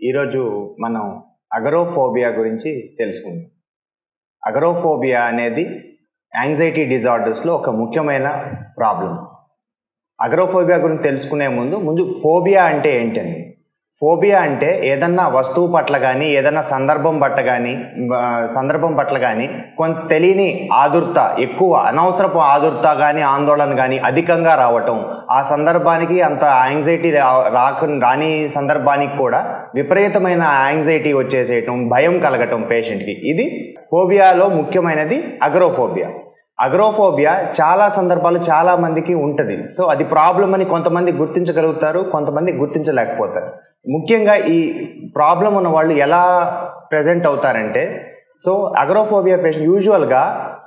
ఈరోజు మనం అగరోఫోబియా గురించి తెలుసుకుందాం అగరోఫోబియా అనేది యాంగ్జైటీ డిజార్డర్స్లో ఒక ముఖ్యమైన ప్రాబ్లం అగరోఫోబియా గురించి తెలుసుకునే ముందు ముందు ఫోబియా అంటే ఏంటండి ఫోబియా అంటే ఏదన్నా వస్తువు పట్ల కానీ ఏదన్నా సందర్భం పట్ల కానీ సందర్భం పట్ల కానీ కొంత తెలియని ఆదుర్త ఎక్కువ అనవసరపు ఆదుర్త కానీ ఆందోళన కానీ అధికంగా రావటం ఆ సందర్భానికి అంత యాంగ్జైటీ రాక రాని సందర్భానికి కూడా విపరీతమైన యాంగ్జైటీ వచ్చేసేయటం భయం కలగటం పేషెంట్కి ఇది ఫోబియాలో ముఖ్యమైనది అగ్రోఫోబియా అగ్రోఫోబియా చాలా సందర్భాలు చాలా మందికి ఉంటుంది సో అది ప్రాబ్లం అని కొంతమంది గుర్తించగలుగుతారు కొంతమంది గుర్తించలేకపోతారు ముఖ్యంగా ఈ ప్రాబ్లం ఉన్న వాళ్ళు ఎలా ప్రజెంట్ అవుతారంటే సో అగ్రోఫోబియా పేషెంట్ యూజువల్గా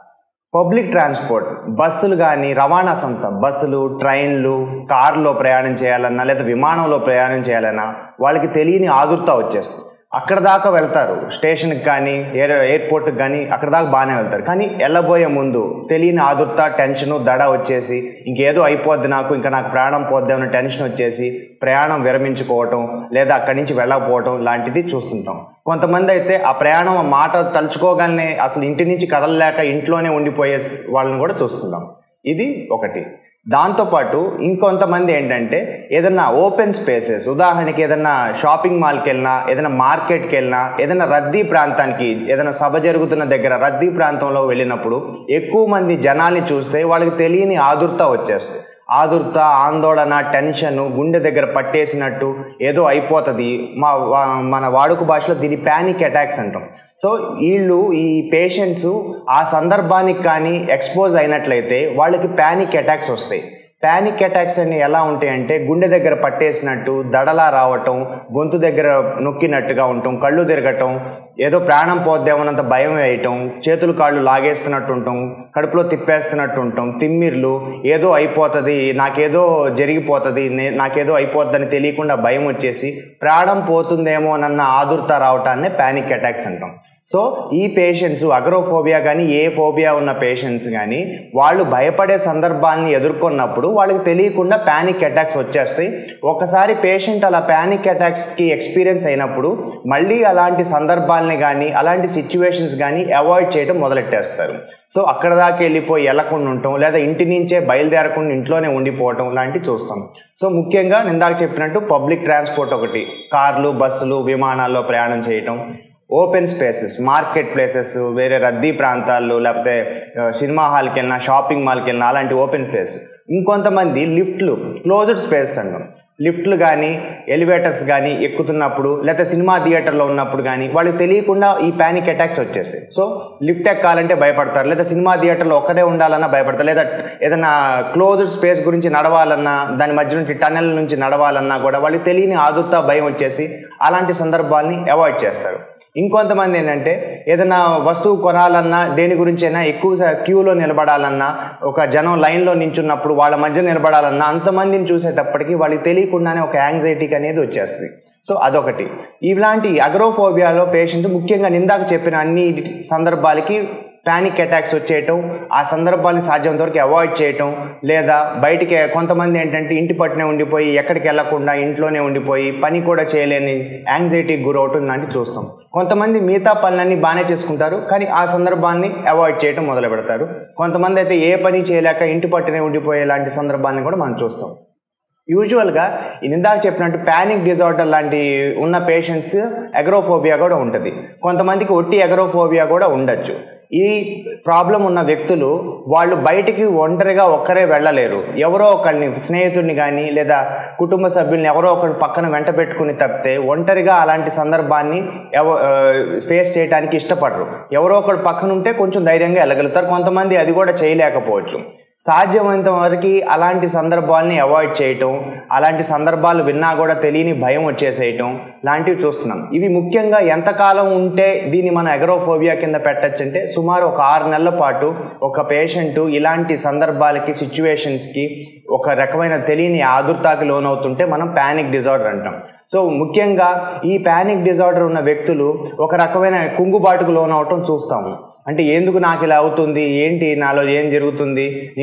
పబ్లిక్ ట్రాన్స్పోర్ట్ బస్సులు కానీ రవాణా సంస్థ బస్సులు ట్రైన్లు కార్లో ప్రయాణం చేయాలన్నా లేదా విమానంలో ప్రయాణం చేయాలన్నా వాళ్ళకి తెలియని ఆదుర్త వచ్చేస్తుంది అక్కడ దాకా వెళ్తారు స్టేషన్కి కానీ ఎయిర్ ఎయిర్పోర్ట్కి కానీ అక్కడ దాకా బాగానే వెళ్తారు కానీ వెళ్ళబోయే ముందు తెలియని ఆదుర్త టెన్షను దడ వచ్చేసి ఇంకేదో అయిపోద్ది నాకు ఇంకా నాకు ప్రాణం పోద్ది అన్న టెన్షన్ వచ్చేసి ప్రయాణం విరమించుకోవటం లేదా అక్కడి నుంచి వెళ్ళకపోవటం లాంటిది చూస్తుంటాం కొంతమంది అయితే ఆ ప్రయాణం ఆ మాట తలుచుకోగానే అసలు ఇంటి నుంచి కదలలేక ఇంట్లోనే ఉండిపోయే వాళ్ళని కూడా చూస్తున్నాం ఇది ఒకటి దాంతోపాటు ఇంకొంతమంది ఏంటంటే ఏదన్నా ఓపెన్ స్పేసెస్ ఉదాహరణకి ఏదన్నా షాపింగ్ మాల్కి వెళ్ళినా ఏదైనా మార్కెట్కి వెళ్ళినా ఏదైనా రద్దీ ప్రాంతానికి ఏదైనా సభ జరుగుతున్న దగ్గర రద్దీ ప్రాంతంలో వెళ్ళినప్పుడు ఎక్కువ మంది జనాల్ని చూస్తే వాళ్ళకి తెలియని ఆదుర్త వచ్చేస్తుంది ఆదుర్త ఆందోళన టెన్షన్ గుండె దగ్గర పట్టేసినట్టు ఏదో అయిపోతుంది మా మన వాడుక భాషలో దీన్ని ప్యానిక్ అటాక్స్ అంటాం సో వీళ్ళు ఈ పేషెంట్స్ ఆ సందర్భానికి కానీ ఎక్స్పోజ్ అయినట్లయితే వాళ్ళకి ప్యానిక్ అటాక్స్ వస్తాయి ప్యానిక్ అటాక్స్ అన్ని ఎలా ఉంటాయంటే గుండె దగ్గర పట్టేసినట్టు దడలా రావటం గొంతు దగ్గర నొక్కినట్టుగా ఉండటం కళ్ళు తిరగటం ఏదో ప్రాణం పోద్దేమన్నంత భయం వేయటం చేతులు కాళ్ళు లాగేస్తున్నట్టు ఉండటం కడుపులో తిప్పేస్తున్నట్టు ఉండటం తిమ్మిర్లు ఏదో అయిపోతుంది నాకేదో జరిగిపోతుంది నాకేదో అయిపోద్దని తెలియకుండా భయం వచ్చేసి ప్రాణం పోతుందేమోనన్న ఆదుర్త రావటాన్నే ప్యానిక్ అటాక్స్ అంటాం సో ఈ పేషెంట్స్ అగ్రోఫోబియా కానీ ఏ ఫోబియా ఉన్న పేషెంట్స్ కానీ వాళ్ళు భయపడే సందర్భాన్ని ఎదుర్కొన్నప్పుడు వాళ్ళకి తెలియకుండా ప్యానిక్ అటాక్స్ వచ్చేస్తాయి ఒకసారి పేషెంట్ అలా ప్యానిక్ అటాక్స్కి ఎక్స్పీరియన్స్ అయినప్పుడు మళ్ళీ అలాంటి సందర్భాలని కానీ అలాంటి సిచ్యువేషన్స్ కానీ అవాయిడ్ చేయడం మొదలెట్టేస్తారు సో అక్కడ దాకా వెళ్ళిపోయి వెళ్ళకుండా ఉండటం లేదా ఇంటి నుంచే బయలుదేరకుండా ఇంట్లోనే ఉండిపోవటం లాంటివి చూస్తాం సో ముఖ్యంగా ఇందాక చెప్పినట్టు పబ్లిక్ ట్రాన్స్పోర్ట్ ఒకటి కార్లు బస్సులు విమానాల్లో ప్రయాణం చేయటం ఓపెన్ స్పేసెస్ మార్కెట్ ప్లేసెస్ వేరే రద్దీ ప్రాంతాలు లేకపోతే సినిమా హాల్కి వెళ్ళినా షాపింగ్ మాల్కి వెళ్ళినా అలాంటి ఓపెన్ ప్లేస్ ఇంకొంతమంది లిఫ్ట్లు క్లోజ్డ్ స్పేస్ అంటాం లిఫ్ట్లు కానీ ఎలివేటర్స్ కానీ ఎక్కుతున్నప్పుడు లేకపోతే సినిమా థియేటర్లో ఉన్నప్పుడు కానీ వాళ్ళకి తెలియకుండా ఈ ప్యానిక్ అటాక్స్ వచ్చేస్తాయి సో లిఫ్ట్ ఎక్కాలంటే భయపడతారు లేదా సినిమా థియేటర్లో ఒక్కడే ఉండాలన్నా భయపడతారు లేదా ఏదైనా క్లోజ్డ్ స్పేస్ గురించి నడవాలన్నా దాని మధ్య నుంచి టన్నెల్ నుంచి నడవాలన్నా కూడా వాళ్ళకి తెలియని ఆదుర్త భయం వచ్చేసి అలాంటి సందర్భాల్ని అవాయిడ్ చేస్తారు ఇంకొంతమంది ఏంటంటే ఏదైనా వస్తువు కొనాలన్నా దేని గురించైనా ఎక్కువ క్యూలో నిలబడాలన్నా ఒక జనం లైన్లో నించున్నప్పుడు వాళ్ళ మధ్య నిలబడాలన్నా అంతమందిని చూసేటప్పటికి వాళ్ళకి తెలియకుండానే ఒక యాంగ్జైటీకి అనేది వచ్చేస్తుంది సో అదొకటి ఇలాంటి అగ్రోఫోబియాలో పేషెంట్ ముఖ్యంగా నిందాక చెప్పిన అన్ని సందర్భాలకి ప్యానిక్ అటాక్స్ వచ్చేయటం ఆ సందర్భాన్ని సాధ్యమైనంత వరకు అవాయిడ్ చేయటం లేదా బయటికి కొంతమంది ఏంటంటే ఇంటి పట్టునే ఉండిపోయి ఎక్కడికి వెళ్లకుండా ఇంట్లోనే ఉండిపోయి పని కూడా చేయలేని యాంగ్జైటీకి గురవటం లాంటివి చూస్తాం కొంతమంది మిగతా పనులన్నీ బాగానే చేసుకుంటారు కానీ ఆ సందర్భాన్ని అవాయిడ్ చేయటం మొదలు పెడతారు కొంతమంది అయితే ఏ పని చేయలేక ఇంటి పట్టునే ఉండిపోయే లాంటి సందర్భాన్ని కూడా మనం చూస్తాం యూజువల్గా ఇందాక చెప్పినట్టు ప్యానిక్ డిజార్డర్ లాంటి ఉన్న పేషెంట్స్ ఎగ్రోఫోబియా కూడా ఉంటుంది కొంతమందికి ఒట్టి ఎగ్రోఫోబియా కూడా ఉండొచ్చు ఈ ప్రాబ్లం ఉన్న వ్యక్తులు వాళ్ళు బయటికి ఒంటరిగా ఒక్కరే వెళ్ళలేరు ఎవరో ఒకరిని స్నేహితుడిని కానీ లేదా కుటుంబ సభ్యుల్ని ఎవరో ఒకరి పక్కన వెంట పెట్టుకుని తప్పితే ఒంటరిగా అలాంటి సందర్భాన్ని ఎవ ఫేస్ చేయడానికి ఇష్టపడరు ఎవరో ఒకరు పక్కన ఉంటే కొంచెం ధైర్యంగా వెళ్ళగలుగుతారు కొంతమంది అది కూడా చేయలేకపోవచ్చు సాధ్యమైనంత వరకు అలాంటి సందర్భాల్ని అవాయిడ్ చేయటం అలాంటి సందర్భాలు విన్నా కూడా తెలియని భయం వచ్చేసేయటం లాంటివి చూస్తున్నాం ఇవి ముఖ్యంగా ఎంతకాలం ఉంటే దీన్ని మనం ఎగరోఫోబియా కింద పెట్టచ్చు అంటే సుమారు ఒక ఆరు నెలల పాటు ఒక పేషెంట్ ఇలాంటి సందర్భాలకి సిచ్యువేషన్స్కి ఒక రకమైన తెలియని ఆదుర్తాకి లోనవుతుంటే మనం ప్యానిక్ డిజార్డర్ అంటాం సో ముఖ్యంగా ఈ ప్యానిక్ డిజార్డర్ ఉన్న వ్యక్తులు ఒక రకమైన కుంగుబాటుకు లోనవటం చూస్తాము అంటే ఎందుకు నాకు ఇలా అవుతుంది ఏంటి నాలో ఏం జరుగుతుంది నేను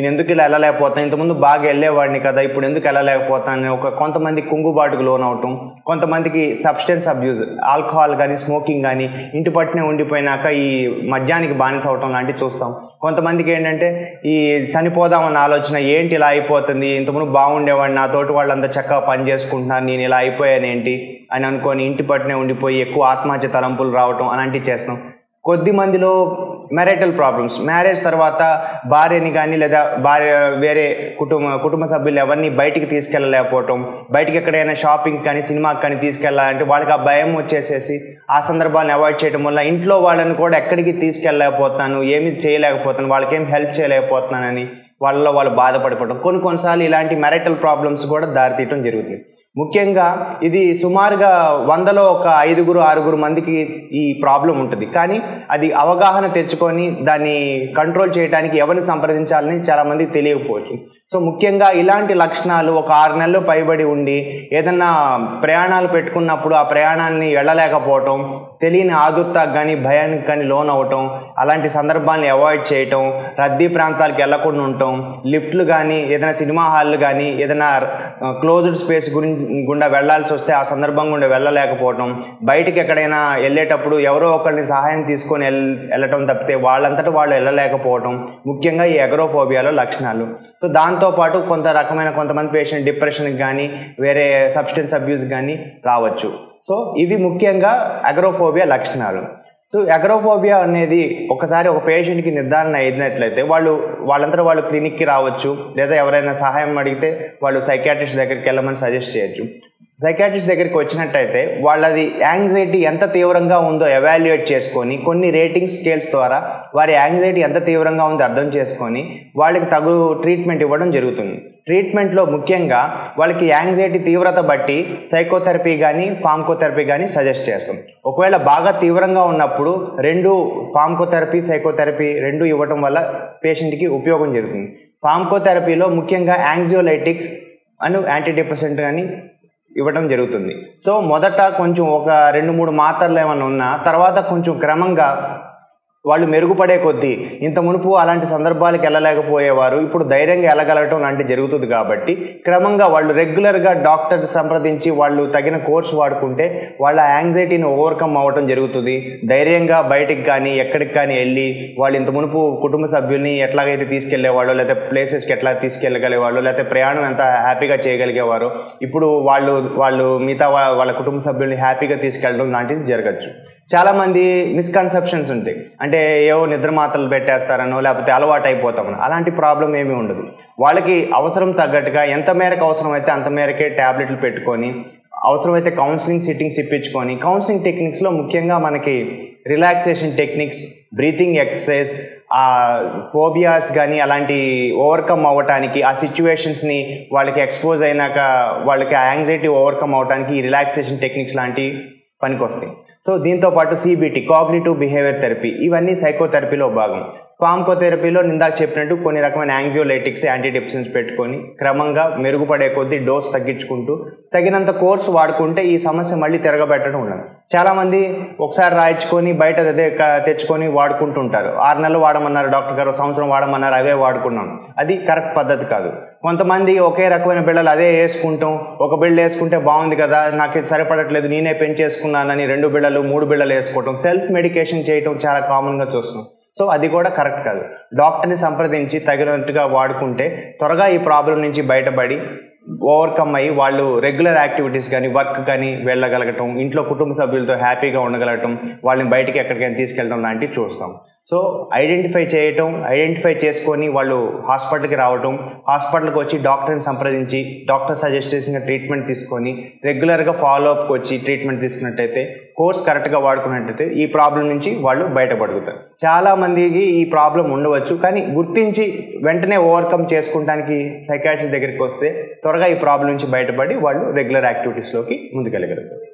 నేను ఎందుకు ఇలా వెళ్ళలేకపోతాను ఇంతకుముందు బాగా వెళ్ళేవాడిని కదా ఇప్పుడు ఎందుకు వెళ్ళలేకపోతాను అని ఒక కొంతమంది కుంగుబాటుకు లోన్ అవటం కొంతమందికి సబ్స్టెన్స్ అబ్యూజ్ ఆల్కహాల్ కానీ స్మోకింగ్ కానీ ఇంటి పట్టునే ఉండిపోయినాక ఈ మద్యానికి బానిస అవటం లాంటివి చూస్తాం కొంతమందికి ఏంటంటే ఈ చనిపోదామన్న ఆలోచన ఏంటి ఇలా అయిపోతుంది ఇంతకుముందు బాగుండేవాడిని నా తోటి వాళ్ళంతా చక్కగా పని చేసుకుంటున్నారు నేను ఇలా అయిపోయాను ఏంటి అని అనుకొని ఇంటి పట్టునే ఉండిపోయి ఎక్కువ ఆత్మహత్య తలంపులు రావటం అలాంటివి చేస్తాం కొద్ది మందిలో మ్యారిటల్ ప్రాబ్లమ్స్ మ్యారేజ్ తర్వాత భార్యని కానీ లేదా భార్య వేరే కుటుంబ కుటుంబ సభ్యులు ఎవరిని బయటికి తీసుకెళ్ళలేకపోవటం బయటికి ఎక్కడైనా షాపింగ్ కానీ సినిమాకి కానీ తీసుకెళ్ళాలంటే వాళ్ళకి ఆ భయం వచ్చేసేసి ఆ సందర్భాన్ని అవాయిడ్ చేయడం వల్ల ఇంట్లో వాళ్ళని కూడా ఎక్కడికి తీసుకెళ్ళలేకపోతున్నాను ఏమి చేయలేకపోతున్నాను వాళ్ళకి ఏం హెల్ప్ చేయలేకపోతున్నానని వాళ్ళలో వాళ్ళు బాధపడిపోవడం కొన్ని కొన్నిసార్లు ఇలాంటి మ్యారిటల్ ప్రాబ్లమ్స్ కూడా దారితీయటం జరుగుతుంది ముఖ్యంగా ఇది సుమారుగా వందలో ఒక ఐదుగురు ఆరుగురు మందికి ఈ ప్రాబ్లం ఉంటుంది కానీ అది అవగాహన తెచ్చుకొని దాన్ని కంట్రోల్ చేయడానికి ఎవరిని సంప్రదించాలని చాలామందికి తెలియకపోవచ్చు సో ముఖ్యంగా ఇలాంటి లక్షణాలు ఒక ఆరు నెలలు పైబడి ఉండి ఏదన్నా ప్రయాణాలు పెట్టుకున్నప్పుడు ఆ ప్రయాణాన్ని వెళ్ళలేకపోవటం తెలియని ఆదుర్తాకు కానీ భయానికి కానీ లోన్ అవ్వటం అలాంటి సందర్భాన్ని అవాయిడ్ చేయటం రద్దీ ప్రాంతాలకు వెళ్లకుండా ఉండటం లిఫ్ట్లు కానీ ఏదైనా సినిమా హాల్లు కానీ ఏదైనా క్లోజ్డ్ స్పేస్ గురించి గుండా వెళ్ళాల్సి వస్తే ఆ సందర్భం గుండా వెళ్ళలేకపోవటం బయటికి ఎక్కడైనా వెళ్ళేటప్పుడు ఎవరో ఒకరిని సహాయం తీసుకొని వెళ్ వెళ్ళటం తప్పితే వాళ్ళంతటా వాళ్ళు వెళ్ళలేకపోవటం ముఖ్యంగా ఈ ఎగరోఫోబియాలో లక్షణాలు సో దాంతోపాటు కొంత రకమైన కొంతమంది పేషెంట్ డిప్రెషన్కి కానీ వేరే సబ్స్టెన్స్ అబ్యూస్ కానీ రావచ్చు సో ఇవి ముఖ్యంగా అగ్రోఫోబియా లక్షణాలు సో అగ్రోఫోబియా అనేది ఒకసారి ఒక పేషెంట్కి నిర్ధారణ అయినట్లయితే వాళ్ళు వాళ్ళంతా వాళ్ళు క్లినిక్కి రావచ్చు లేదా ఎవరైనా సహాయం అడిగితే వాళ్ళు సైకాట్రిస్ట్ దగ్గరికి వెళ్ళమని సజెస్ట్ చేయొచ్చు సైకాట్రిస్ట్ దగ్గరికి వచ్చినట్టయితే వాళ్ళది యాంగ్జైటీ ఎంత తీవ్రంగా ఉందో ఎవాల్యుయేట్ చేసుకొని కొన్ని రేటింగ్ స్కేల్స్ ద్వారా వారి యాంగ్జైటీ ఎంత తీవ్రంగా ఉందో అర్థం చేసుకొని వాళ్ళకి తగు ట్రీట్మెంట్ ఇవ్వడం జరుగుతుంది ట్రీట్మెంట్లో ముఖ్యంగా వాళ్ళకి యాంగ్జైటీ తీవ్రత బట్టి సైకోథెరపీ కానీ ఫార్మకోథెరపీ కానీ సజెస్ట్ చేస్తాం ఒకవేళ బాగా తీవ్రంగా ఉన్నప్పుడు రెండు ఫార్మకోథెరపీ సైకోథెరపీ రెండు ఇవ్వటం వల్ల పేషెంట్కి ఉపయోగం జరుగుతుంది ఫార్మకోథెరపీలో ముఖ్యంగా యాంగ్జియోలైటిక్స్ అను యాంటీ డిప్రెసెంట్ కానీ ఇవ్వడం జరుగుతుంది సో మొదట కొంచెం ఒక రెండు మూడు మాత్రలు ఏమైనా ఉన్నా తర్వాత కొంచెం క్రమంగా వాళ్ళు మెరుగుపడే కొద్దీ ఇంత మునుపు అలాంటి సందర్భాలకు వెళ్ళలేకపోయేవారు ఇప్పుడు ధైర్యంగా వెళ్ళగలగటం లాంటివి జరుగుతుంది కాబట్టి క్రమంగా వాళ్ళు రెగ్యులర్గా డాక్టర్ సంప్రదించి వాళ్ళు తగిన కోర్స్ వాడుకుంటే వాళ్ళ యాంగ్జైటీని ఓవర్కమ్ అవ్వటం జరుగుతుంది ధైర్యంగా బయటికి కానీ ఎక్కడికి కానీ వెళ్ళి వాళ్ళు ఇంత మునుపు కుటుంబ సభ్యుల్ని ఎట్లాగైతే తీసుకెళ్లేవాళ్ళు లేకపోతే ప్లేసెస్కి ఎట్లా తీసుకెళ్ళగలిగేవాళ్ళు లేకపోతే ప్రయాణం ఎంత హ్యాపీగా చేయగలిగేవారు ఇప్పుడు వాళ్ళు వాళ్ళు మిగతా వా- వాళ్ళ కుటుంబ సభ్యుల్ని హ్యాపీగా తీసుకెళ్ళడం లాంటిది జరగచ్చు చాలామంది మిస్కన్సెప్షన్స్ ఉంటాయి అంటే ఏవో నిద్ర మాత్రలు పెట్టేస్తారనో లేకపోతే అలవాటు అయిపోతామని అలాంటి ప్రాబ్లం ఏమీ ఉండదు వాళ్ళకి అవసరం తగ్గట్టుగా ఎంత మేరకు అవసరమైతే అంత మేరకే ట్యాబ్లెట్లు పెట్టుకొని అవసరమైతే కౌన్సిలింగ్ సిట్టింగ్స్ ఇప్పించుకొని కౌన్సిలింగ్ టెక్నిక్స్లో ముఖ్యంగా మనకి రిలాక్సేషన్ టెక్నిక్స్ బ్రీతింగ్ ఎక్సర్సైజ్ ఆ ఫోబియాస్ కానీ అలాంటి ఓవర్కమ్ అవ్వటానికి ఆ సిచ్యువేషన్స్ని వాళ్ళకి ఎక్స్పోజ్ అయినాక వాళ్ళకి ఆ యాంగ్జైటీ ఓవర్కమ్ అవ్వటానికి ఈ రిలాక్సేషన్ టెక్నిక్స్ లాంటివి పనికొస్తాయి సో దీంతో పాటు సిబిటి కాగ్నిటివ్ బిహేవియర్ థెరపీ ఇవన్నీ సైకోథెరపీలో భాగం ఫార్మకోథెరపీలో ఇందాక చెప్పినట్టు కొన్ని రకమైన యాంగ్జియోలైటిక్స్ యాంటీడిప్సెన్స్ పెట్టుకొని క్రమంగా మెరుగుపడే కొద్దీ డోస్ తగ్గించుకుంటూ తగినంత కోర్సు వాడుకుంటే ఈ సమస్య మళ్ళీ తిరగబెట్టడం ఉండదు చాలామంది ఒకసారి రాయించుకొని బయట అదే క- తెచ్చుకొని వాడుకుంటుంటారు ఆరు నెలలు వాడమన్నారు డాక్టర్ గారు సంవత్సరం వాడమన్నారు అవే వాడుకున్నాం అది కరెక్ట్ పద్ధతి కాదు కొంతమంది ఒకే రకమైన బిళ్ళలు అదే వేసుకుంటాం ఒక బిళ్ళ వేసుకుంటే బాగుంది కదా నాకు ఇది సరిపడట్లేదు నేనే పెంచేసుకున్నానని రెండు బిళ్ళలు మూడు బిళ్ళలు వేసుకోవటం సెల్ఫ్ మెడికేషన్ చేయటం చాలా కామన్గా చూస్తున్నాం సో అది కూడా కరెక్ట్ కాదు డాక్టర్ని సంప్రదించి తగినట్టుగా వాడుకుంటే త్వరగా ఈ ప్రాబ్లం నుంచి బయటపడి ఓవర్కమ్ అయ్యి వాళ్ళు రెగ్యులర్ యాక్టివిటీస్ కానీ వర్క్ కానీ వెళ్ళగలగటం ఇంట్లో కుటుంబ సభ్యులతో హ్యాపీగా ఉండగలగటం వాళ్ళని బయటికి ఎక్కడికైనా తీసుకెళ్ళడం లాంటివి చూస్తాం సో ఐడెంటిఫై చేయటం ఐడెంటిఫై చేసుకొని వాళ్ళు హాస్పిటల్కి రావటం హాస్పిటల్కి వచ్చి డాక్టర్ని సంప్రదించి డాక్టర్ సజెస్ట్ చేసిన ట్రీట్మెంట్ తీసుకొని రెగ్యులర్గా ఫాలో అప్కి వచ్చి ట్రీట్మెంట్ తీసుకున్నట్టయితే కోర్స్ కరెక్ట్గా వాడుకున్నట్టయితే ఈ ప్రాబ్లం నుంచి వాళ్ళు బయటపడుగుతారు చాలామందికి ఈ ప్రాబ్లం ఉండవచ్చు కానీ గుర్తించి వెంటనే ఓవర్కమ్ చేసుకోవడానికి సైకాట్రీ దగ్గరికి వస్తే త్వరగా ఈ ప్రాబ్లం నుంచి బయటపడి వాళ్ళు రెగ్యులర్ యాక్టివిటీస్లోకి ముందుకెళ్ళగలుగుతారు